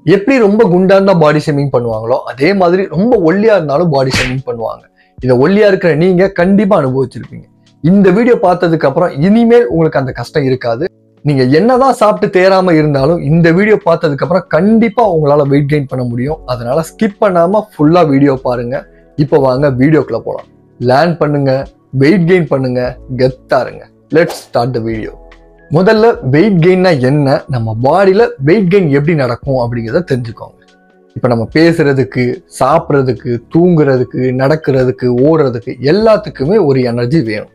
எப்படி ரொம்ப குண்டா இருந்தா பாடி ஷேமிங் பண்ணுவாங்களோ அதே மாதிரி ரொம்ப ஒல்லியா இருந்தாலும் பாடி ஷேமிங் பண்ணுவாங்க இதை ஒல்லியா இருக்கிற நீங்க கண்டிப்பா அனுபவிச்சிருப்பீங்க இந்த வீடியோ பார்த்ததுக்கு அப்புறம் இனிமேல் உங்களுக்கு அந்த கஷ்டம் இருக்காது நீங்க என்னதான் சாப்பிட்டு தேராம இருந்தாலும் இந்த வீடியோ பார்த்ததுக்கு அப்புறம் கண்டிப்பா உங்களால வெயிட் கெயின் பண்ண முடியும் அதனால ஸ்கிப் பண்ணாம ஃபுல்லா வீடியோ பாருங்க இப்போ வாங்க வீடியோக்குள்ள போலாம் லேர்ன் பண்ணுங்க வெயிட் கெயின் பண்ணுங்க கெத்தா இருங்க லெட்ஸ் ஸ்டார்ட் த வீடியோ முதல்ல வெயிட் கெயின்னா என்ன நம்ம பாடியில வெயிட் கெயின் எப்படி நடக்கும் அப்படிங்கிறத தெரிஞ்சுக்கோங்க இப்போ நம்ம பேசுறதுக்கு சாப்பிட்றதுக்கு தூங்குறதுக்கு நடக்கிறதுக்கு ஓடுறதுக்கு எல்லாத்துக்குமே ஒரு எனர்ஜி வேணும்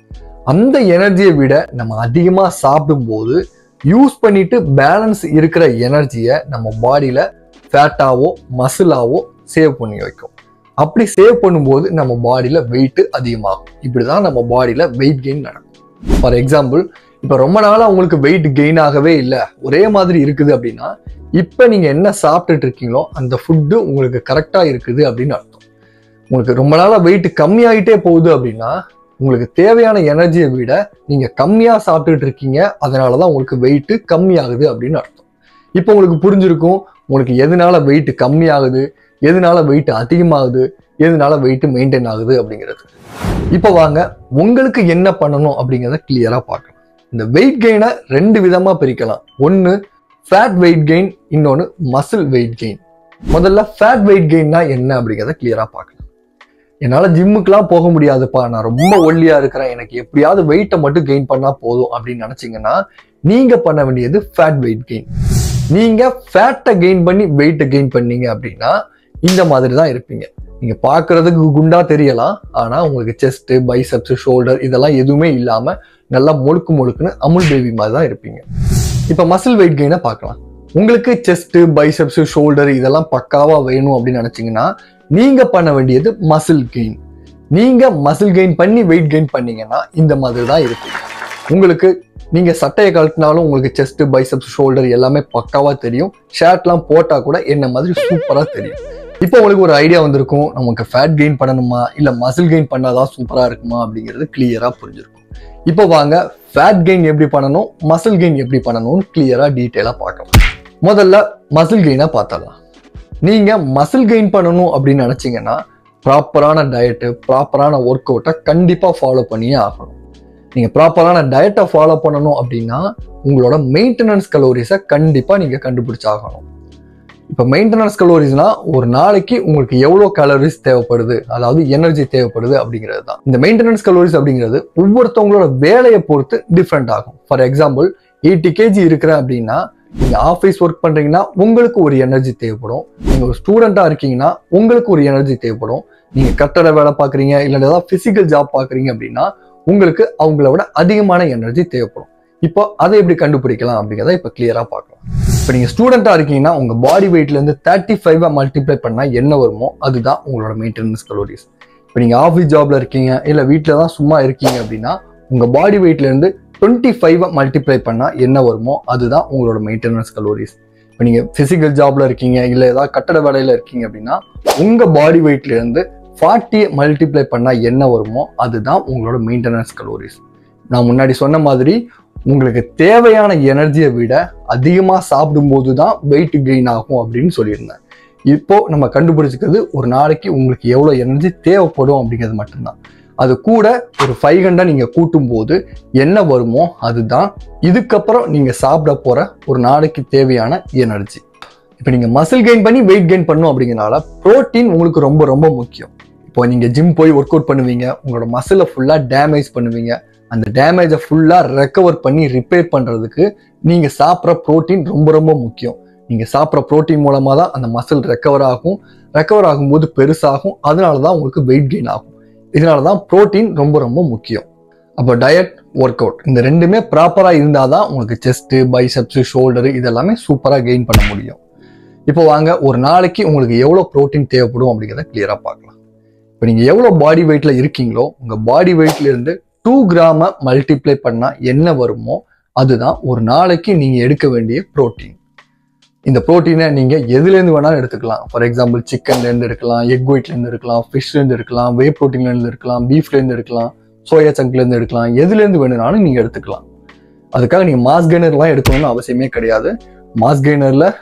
அந்த எனர்ஜியை விட நம்ம அதிகமாக சாப்பிடும்போது யூஸ் பண்ணிட்டு பேலன்ஸ் இருக்கிற எனர்ஜியை நம்ம பாடியில ஃபேட்டாவோ மசிலாவோ சேவ் பண்ணி வைக்கும் அப்படி சேவ் பண்ணும்போது நம்ம பாடியில வெயிட் அதிகமாகும் இப்படிதான் நம்ம பாடியில வெயிட் கெயின் நடக்கும் ஃபார் எக்ஸாம்பிள் இப்போ ரொம்ப நாளாக உங்களுக்கு வெயிட் கெயின் ஆகவே இல்லை ஒரே மாதிரி இருக்குது அப்படின்னா இப்போ நீங்கள் என்ன சாப்பிட்டுட்டு இருக்கீங்களோ அந்த ஃபுட்டு உங்களுக்கு கரெக்டாக இருக்குது அப்படின்னு அர்த்தம் உங்களுக்கு ரொம்ப நாளாக வெயிட் கம்மியாயிட்டே போகுது அப்படின்னா உங்களுக்கு தேவையான எனர்ஜியை விட நீங்கள் கம்மியாக சாப்பிட்டுட்டு இருக்கீங்க அதனால தான் உங்களுக்கு வெயிட் கம்மியாகுது அப்படின்னு அர்த்தம் இப்போ உங்களுக்கு புரிஞ்சிருக்கும் உங்களுக்கு எதனால வெயிட் கம்மியாகுது எதனால வெயிட் அதிகமாகுது எதனால வெயிட் மெயின்டைன் ஆகுது அப்படிங்கிறது இப்போ வாங்க உங்களுக்கு என்ன பண்ணணும் அப்படிங்கிறத கிளியராக பார்க்கலாம் இந்த வெயிட் கெயினை ரெண்டு விதமாக பிரிக்கலாம் ஒன்று ஃபேட் வெயிட் கெயின் இன்னொன்று மசில் வெயிட் கெயின் முதல்ல ஃபேட் வெயிட் கெயின்னா என்ன அப்படிங்கிறத கிளியராக பார்க்கலாம் என்னால் ஜிம்முக்குலாம் போக முடியாதுப்பா நான் ரொம்ப ஒல்லியாக இருக்கிறேன் எனக்கு எப்படியாவது வெயிட்டை மட்டும் கெயின் பண்ணால் போதும் அப்படின்னு நினச்சிங்கன்னா நீங்கள் பண்ண வேண்டியது ஃபேட் வெயிட் கெயின் நீங்கள் ஃபேட்டை கெயின் பண்ணி வெயிட்டை கெயின் பண்ணீங்க அப்படின்னா இந்த மாதிரி தான் இருப்பீங்க நீங்கள் பார்க்கறதுக்கு குண்டா தெரியலாம் ஆனால் உங்களுக்கு செஸ்ட் பைசப்ஸ் ஷோல்டர் இதெல்லாம் எதுவுமே இல்லாமல் நல்லா முழுக்கு முழுக்குன்னு அமுல் பேபி மாதிரி தான் இருப்பீங்க இப்போ மசில் வெயிட் கெயினை பார்க்கலாம் உங்களுக்கு செஸ்ட் பைசப்ஸ் ஷோல்டர் இதெல்லாம் பக்காவா வேணும் அப்படின்னு நினைச்சீங்கன்னா நீங்க பண்ண வேண்டியது மசில் கெயின் நீங்க மசில் கெயின் பண்ணி வெயிட் கெயின் பண்ணீங்கன்னா இந்த மாதிரி தான் இருக்கும் உங்களுக்கு நீங்க சட்டையை கழட்டினாலும் உங்களுக்கு செஸ்ட் பைசப்ஸ் ஷோல்டர் எல்லாமே பக்காவா தெரியும் ஷர்ட்லாம் போட்டா கூட என்ன மாதிரி சூப்பரா தெரியும் இப்போ உங்களுக்கு ஒரு ஐடியா வந்திருக்கும் நமக்கு ஃபேட் கெயின் பண்ணணுமா இல்ல மசில் கெயின் பண்ணாதான் சூப்பரா இருக்குமா அப்படிங்கிறது கிளியரா புரிஞ்சிருக்கும் இப்போ வாங்க ஃபேட் கெயின் எப்படி பண்ணணும் மசில் கெயின் எப்படி பண்ணணும்னு கிளியரா டீட்டெயிலா பார்க்கலாம் முதல்ல மசில் கெயினை பார்த்தலாம் நீங்க மசில் கெயின் பண்ணணும் அப்படின்னு நினைச்சீங்கன்னா ப்ராப்பரான டயட்டு ப்ராப்பரான ஒர்க் அவுட்டை கண்டிப்பா ஃபாலோ பண்ணியே ஆகணும் நீங்க ப்ராப்பரான டயட்டை ஃபாலோ பண்ணணும் அப்படின்னா உங்களோட மெயின்டெனன்ஸ் கலோரிஸை கண்டிப்பா நீங்க கண்டுபிடிச்சாகணும் இப்போ மெயின்டெனன்ஸ் கலோரிஸ்னா ஒரு நாளைக்கு உங்களுக்கு எவ்வளோ கலோரிஸ் தேவைப்படுது அதாவது எனர்ஜி தேவைப்படுது அப்படிங்கிறது தான் இந்த மெயின்டெனன்ஸ் கலோரிஸ் அப்படிங்கிறது ஒவ்வொருத்தவங்களோட வேலையை பொறுத்து டிஃப்ரெண்ட் ஆகும் ஃபார் எக்ஸாம்பிள் எயிட்டி கேஜி இருக்கிறேன் அப்படின்னா நீங்க ஆஃபீஸ் ஒர்க் பண்றீங்கன்னா உங்களுக்கு ஒரு எனர்ஜி தேவைப்படும் நீங்க ஒரு ஸ்டூடெண்டா இருக்கீங்கன்னா உங்களுக்கு ஒரு எனர்ஜி தேவைப்படும் நீங்க கட்டட வேலை பாக்குறீங்க இல்ல ஏதாவது பிசிக்கல் ஜாப் பாக்குறீங்க அப்படின்னா உங்களுக்கு அவங்கள விட அதிகமான எனர்ஜி தேவைப்படும் இப்போ அதை எப்படி கண்டுபிடிக்கலாம் அப்படிங்கிறத இப்போ கிளியரா பார்க்கலாம் இப்போ நீங்க ஸ்டூடெண்டா இருக்கீங்கன்னா உங்க பாடி வெயிட்ல இருந்து தேர்ட்டி ஃபைவ் மல்டிப்ளை பண்ணா என்ன வருமோ அதுதான் உங்களோட மெயின்டெனன்ஸ் கலோரிஸ் இப்போ நீங்க ஆஃபீஸ் ஜாப்ல இருக்கீங்க இல்ல வீட்டில தான் சும்மா இருக்கீங்க அப்படின்னா உங்க பாடி வெயிட்ல இருந்து டுவெண்ட்டி ஃபைவ் மல்டிப்ளை பண்ணால் என்ன வருமோ அதுதான் உங்களோட மெயின்டெனன்ஸ் கலோரிஸ் இப்போ நீங்கள் ஃபிசிக்கல் ஜாப்ல இருக்கீங்க இல்லை ஏதாவது கட்டட வேலையில் இருக்கீங்க அப்படின்னா உங்கள் பாடி வெயிட்லேருந்து ஃபார்ட்டி மல்டிப்ளை பண்ணால் என்ன வருமோ அதுதான் உங்களோட மெயின்டெனன்ஸ் கலோரிஸ் நான் முன்னாடி சொன்ன மாதிரி உங்களுக்கு தேவையான எனர்ஜியை விட அதிகமாக சாப்பிடும்போது தான் வெயிட் கெயின் ஆகும் அப்படின்னு சொல்லியிருந்தேன் இப்போ நம்ம கண்டுபிடிச்சிக்கிறது ஒரு நாளைக்கு உங்களுக்கு எவ்வளோ எனர்ஜி தேவைப்படும் அப்படிங்கிறது மட்டும்தான் அது கூட ஒரு ஃபைவ் ஹண்ட்ரட் நீங்கள் கூட்டும் போது என்ன வருமோ அதுதான் இதுக்கப்புறம் நீங்கள் சாப்பிட போகிற ஒரு நாளைக்கு தேவையான எனர்ஜி இப்போ நீங்கள் மசில் கெயின் பண்ணி வெயிட் கெயின் பண்ணும் அப்படிங்கிறனால ப்ரோட்டீன் உங்களுக்கு ரொம்ப ரொம்ப முக்கியம் இப்போ நீங்கள் ஜிம் போய் ஒர்க் அவுட் பண்ணுவீங்க உங்களோட மசிலை ஃபுல்லாக டேமேஜ் பண்ணுவீங்க அந்த டேமேஜை ஃபுல்லாக ரெக்கவர் பண்ணி ரிப்பேர் பண்ணுறதுக்கு நீங்கள் சாப்பிட்ற ப்ரோட்டீன் ரொம்ப ரொம்ப முக்கியம் நீங்கள் சாப்பிட்ற ப்ரோட்டீன் மூலமாக தான் அந்த மசில் ரெக்கவர் ஆகும் ரெக்கவர் ஆகும்போது பெருசாகும் அதனால தான் உங்களுக்கு வெயிட் கெயின் ஆகும் இதனால தான் ப்ரோட்டீன் ரொம்ப ரொம்ப முக்கியம் அப்போ டயட் ஒர்க் அவுட் இந்த ரெண்டுமே ப்ராப்பராக இருந்தால் தான் உங்களுக்கு செஸ்ட்டு பைசப்ஸு ஷோல்டரு இதெல்லாமே சூப்பராக கெயின் பண்ண முடியும் இப்போ வாங்க ஒரு நாளைக்கு உங்களுக்கு எவ்வளோ ப்ரோட்டீன் தேவைப்படும் அப்படிங்கிறத கிளியராக பார்க்கலாம் இப்போ நீங்கள் எவ்வளோ பாடி வெயிட்டில் இருக்கீங்களோ உங்கள் பாடி வெயிட்லேருந்து டூ கிராம மல்டிப்ளை பண்ணால் என்ன வருமோ அதுதான் ஒரு நாளைக்கு நீங்கள் எடுக்க வேண்டிய ப்ரோட்டீன் இந்த ப்ரோட்டீனை நீங்கள் எதுலேருந்து வேணாலும் எடுத்துக்கலாம் ஃபார் எக்ஸாம்பிள் சிக்கன்லேருந்து எடுக்கலாம் எக் ஒயிட்லேருந்து எடுக்கலாம் ஃபிஷ்லேருந்து எடுக்கலாம் வே ப்ரோட்டீன்லேருந்து எடுக்கலாம் பீஃப்லேருந்து எடுக்கலாம் சோயா சங்க்லேருந்து எடுக்கலாம் எதுலேருந்து வேணும்னாலும் நீங்கள் எடுத்துக்கலாம் அதுக்காக நீங்கள் மாஸ் கெய்னர்லாம் எடுக்கணும்னு அவசியமே கிடையாது மாஸ் கெய்னரில்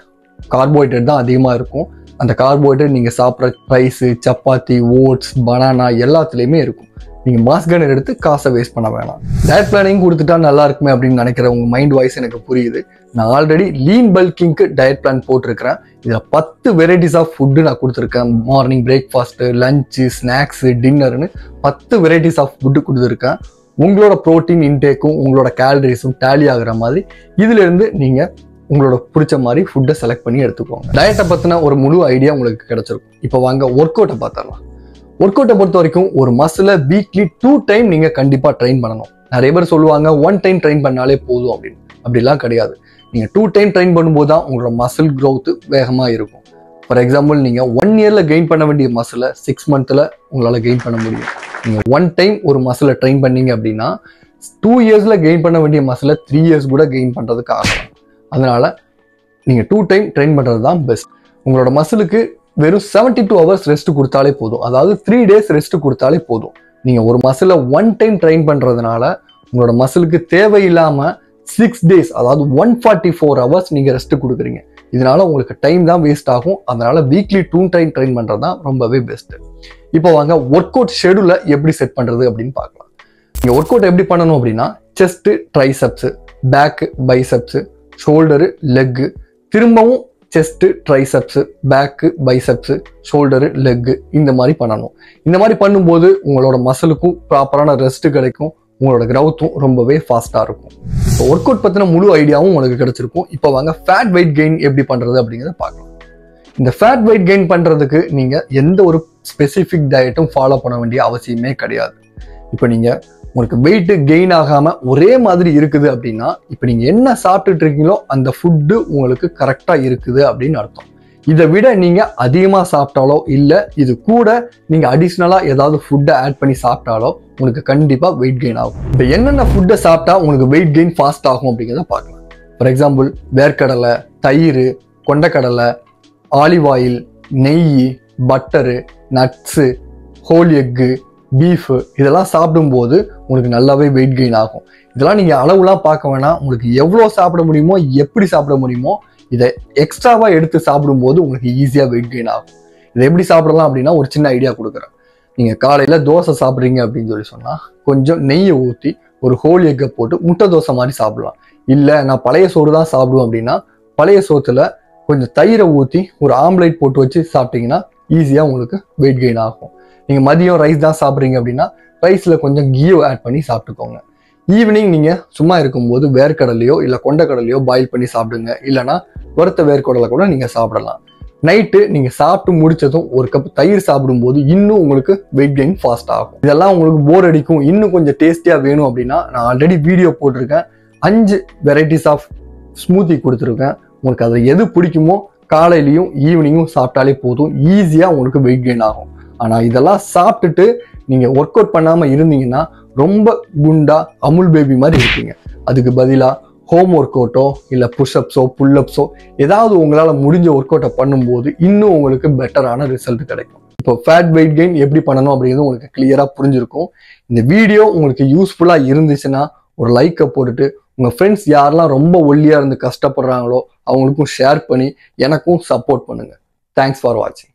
கார்போஹைட்ரேட் தான் அதிகமாக இருக்கும் அந்த கார்போஹைட்ரேட் நீங்கள் சாப்பிட்ற ரைஸு சப்பாத்தி ஓட்ஸ் பனானா எல்லாத்துலேயுமே இருக்கும் நீங்கள் மாஸ் கன்னர் எடுத்து காசை வேஸ்ட் பண்ண வேணாம் டயட் பிளானிங் கொடுத்துட்டா நல்லா இருக்குமே அப்படின்னு நினைக்கிற உங்கள் மைண்ட் வாய்ஸ் எனக்கு புரியுது நான் ஆல்ரெடி லீன் பல்கிங்க்கு டயட் பிளான் போட்டிருக்கிறேன் இதில் பத்து வெரைட்டிஸ் ஆஃப் ஃபுட்டு நான் கொடுத்துருக்கேன் மார்னிங் பிரேக்ஃபாஸ்ட்டு லஞ்சு ஸ்நாக்ஸு டின்னர்னு பத்து வெரைட்டிஸ் ஆஃப் ஃபுட்டு கொடுத்துருக்கேன் உங்களோட ப்ரோட்டீன் இன்டேக்கும் உங்களோட கேலரிஸும் டேலி ஆகுற மாதிரி இதிலிருந்து நீங்கள் உங்களோட பிடிச்ச மாதிரி ஃபுட்டை செலக்ட் பண்ணி எடுத்துக்கோங்க டயட்டை பற்றின ஒரு முழு ஐடியா உங்களுக்கு கிடைச்சிருக்கும் இப்போ வாங்க ஒர்க் அவுட்டை பார்த்துடலாம் ஒர்க் அவுட்டை பொறுத்த வரைக்கும் ஒரு மசிலை வீக்லி டூ டைம் நீங்கள் கண்டிப்பாக ட்ரெயின் பண்ணணும் நிறைய பேர் சொல்லுவாங்க ஒன் டைம் ட்ரெயின் பண்ணாலே போதும் அப்படின்னு அப்படிலாம் கிடையாது நீங்கள் டூ டைம் ட்ரெயின் பண்ணும்போது தான் உங்களோட மசில் growth வேகமாக இருக்கும் ஃபார் எக்ஸாம்பிள் நீங்கள் ஒன் இயரில் கெயின் பண்ண வேண்டிய மசிலை சிக்ஸ் மந்த்தில் உங்களால் கெயின் பண்ண முடியும் நீங்கள் ஒன் டைம் ஒரு மசிலை ட்ரெயின் பண்ணீங்க அப்படின்னா டூ இயர்ஸில் கெயின் பண்ண வேண்டிய மசிலை த்ரீ இயர்ஸ் கூட கெயின் பண்ணுறதுக்கு ஆகலாம் அதனால நீங்கள் டூ டைம் ட்ரெயின் பண்ணுறது தான் பெஸ்ட் உங்களோட மசிலுக்கு வெறும் செவன்டி டூ ஹவர்ஸ் ரெஸ்ட் கொடுத்தாலே போதும் அதாவது த்ரீ டேஸ் ரெஸ்ட் கொடுத்தாலே போதும் நீங்கள் ஒரு மசிலை ஒன் டைம் ட்ரெயின் பண்ணுறதுனால உங்களோட மசிலுக்கு தேவையில்லாமல் சிக்ஸ் டேஸ் அதாவது ஒன் ஃபார்ட்டி ஃபோர் ஹவர்ஸ் நீங்கள் ரெஸ்ட் கொடுக்குறீங்க இதனால உங்களுக்கு டைம் தான் வேஸ்ட் ஆகும் அதனால வீக்லி டூ டைம் ட்ரெயின் பண்ணுறது தான் ரொம்பவே பெஸ்ட்டு இப்போ வாங்க ஒர்க் அவுட் ஷெடியூலை எப்படி செட் பண்ணுறது அப்படின்னு பார்க்கலாம் நீங்கள் ஒர்க் அவுட் எப்படி பண்ணணும் அப்படின்னா chest triceps back biceps shoulder leg திரும்பவும் chest triceps back biceps shoulder leg இந்த மாதிரி பண்ணணும் இந்த மாதிரி பண்ணும்போது உங்களோட மசிலுக்கும் ப்ராப்பரான ரெஸ்ட் கிடைக்கும் உங்களோட கிரௌத்தும் ரொம்பவே ஃபாஸ்ட்டாக இருக்கும் இப்போ ஒர்க் அவுட் பற்றின முழு ஐடியாவும் உங்களுக்கு கிடைச்சிருக்கும் இப்போ வாங்க ஃபேட் வெயிட் கெயின் எப்படி பண்ணுறது அப்படிங்கிறத பார்க்கலாம் இந்த ஃபேட் வெயிட் கெயின் பண்ணுறதுக்கு நீங்கள் எந்த ஒரு ஸ்பெசிஃபிக் டயட்டும் ஃபாலோ பண்ண வேண்டிய அவசியமே கிடையாது இப்போ நீங்கள் உங்களுக்கு வெயிட் கெயின் ஆகாமல் ஒரே மாதிரி இருக்குது அப்படின்னா இப்போ நீங்கள் என்ன சாப்பிட்டுட்டு இருக்கீங்களோ அந்த ஃபுட்டு உங்களுக்கு கரெக்டாக இருக்குது அப்படின்னு அர்த்தம் இதை விட நீங்கள் அதிகமாக சாப்பிட்டாலோ இல்லை இது கூட நீங்கள் அடிஷ்னலாக ஏதாவது ஃபுட்டை ஆட் பண்ணி சாப்பிட்டாலோ உங்களுக்கு கண்டிப்பாக வெயிட் கெயின் ஆகும் இப்போ என்னென்ன ஃபுட்டை சாப்பிட்டா உங்களுக்கு வெயிட் கெயின் ஃபாஸ்ட் ஆகும் அப்படிங்கிறத பார்க்கலாம் ஃபார் எக்ஸாம்பிள் வேர்க்கடலை தயிர் கொண்டக்கடலை ஆலிவ் ஆயில் நெய் butter nuts whole egg beef இதெல்லாம் சாப்பிடும்போது உங்களுக்கு நல்லாவே வெயிட் கெயின் ஆகும் இதெல்லாம் நீங்கள் அளவுலாம் பார்க்க வேணாம் உங்களுக்கு எவ்வளோ சாப்பிட முடியுமோ எப்படி சாப்பிட முடியுமோ இதை எக்ஸ்ட்ராவாக எடுத்து சாப்பிடும்போது உங்களுக்கு ஈஸியாக வெயிட் கெயின் ஆகும் இதை எப்படி சாப்பிடலாம் அப்படின்னா ஒரு சின்ன ஐடியா கொடுக்குறேன் நீங்கள் காலையில் தோசை சாப்பிட்றீங்க அப்படின்னு சொல்லி சொன்னால் கொஞ்சம் நெய்யை ஊற்றி ஒரு ஹோல் எக்கை போட்டு முட்டை தோசை மாதிரி சாப்பிடலாம் இல்லை நான் பழைய சோறு தான் சாப்பிடுவேன் அப்படின்னா பழைய சோத்துல கொஞ்சம் தயிரை ஊற்றி ஒரு ஆம்லேட் போட்டு வச்சு சாப்பிட்டீங்கன்னா ஈஸியாக உங்களுக்கு வெயிட் கெயின் ஆகும் நீங்கள் மதியம் ரைஸ் தான் சாப்பிட்றீங்க அப்படின்னா ரைஸில் கொஞ்சம் கீயை ஆட் பண்ணி சாப்பிட்டுக்கோங்க ஈவினிங் நீங்கள் சும்மா இருக்கும்போது வேர்க்கடலையோ இல்லை கொண்டக்கடலையோ பாயில் பண்ணி சாப்பிடுங்க இல்லைனா வறுத்த வேர்க்கடலை கூட நீங்கள் சாப்பிடலாம் நைட்டு நீங்கள் சாப்பிட்டு முடிச்சதும் ஒரு கப் தயிர் சாப்பிடும்போது இன்னும் உங்களுக்கு வெயிட் கெயின் ஃபாஸ்ட் ஆகும் இதெல்லாம் உங்களுக்கு போர் அடிக்கும் இன்னும் கொஞ்சம் டேஸ்டியாக வேணும் அப்படின்னா நான் ஆல்ரெடி வீடியோ போட்டிருக்கேன் அஞ்சு வெரைட்டிஸ் ஆஃப் ஸ்மூத்தி கொடுத்துருக்கேன் உங்களுக்கு அதில் எது பிடிக்குமோ காலையிலையும் ஈவினிங்கும் சாப்பிட்டாலே போதும் ஈஸியாக உங்களுக்கு வெயிட் கெயின் ஆகும் ஆனால் இதெல்லாம் சாப்பிட்டுட்டு நீங்கள் ஒர்க் அவுட் பண்ணாமல் இருந்தீங்கன்னா ரொம்ப குண்டா அமுல் பேபி மாதிரி இருப்பீங்க அதுக்கு பதிலாக ஹோம் ஒர்க் அவுட்டோ இல்லை புஷ்அப்ஸோ புல்லப்ஸோ ஏதாவது உங்களால் முடிஞ்ச ஒர்க் அவுட்டை பண்ணும்போது இன்னும் உங்களுக்கு பெட்டரான ரிசல்ட் கிடைக்கும் இப்போ ஃபேட் வெயிட் கெயின் எப்படி பண்ணணும் அப்படிங்கிறது உங்களுக்கு கிளியராக புரிஞ்சிருக்கும் இந்த வீடியோ உங்களுக்கு யூஸ்ஃபுல்லாக இருந்துச்சுன்னா ஒரு லைக்கை போட்டுட்டு உங்கள் ஃப்ரெண்ட்ஸ் யாரெல்லாம் ரொம்ப ஒல்லியாக இருந்து கஷ்டப்படுறாங்களோ அவங்களுக்கும் ஷேர் பண்ணி எனக்கும் சப்போர்ட் பண்ணுங்கள் தேங்க்ஸ் ஃபார் வாட்சிங்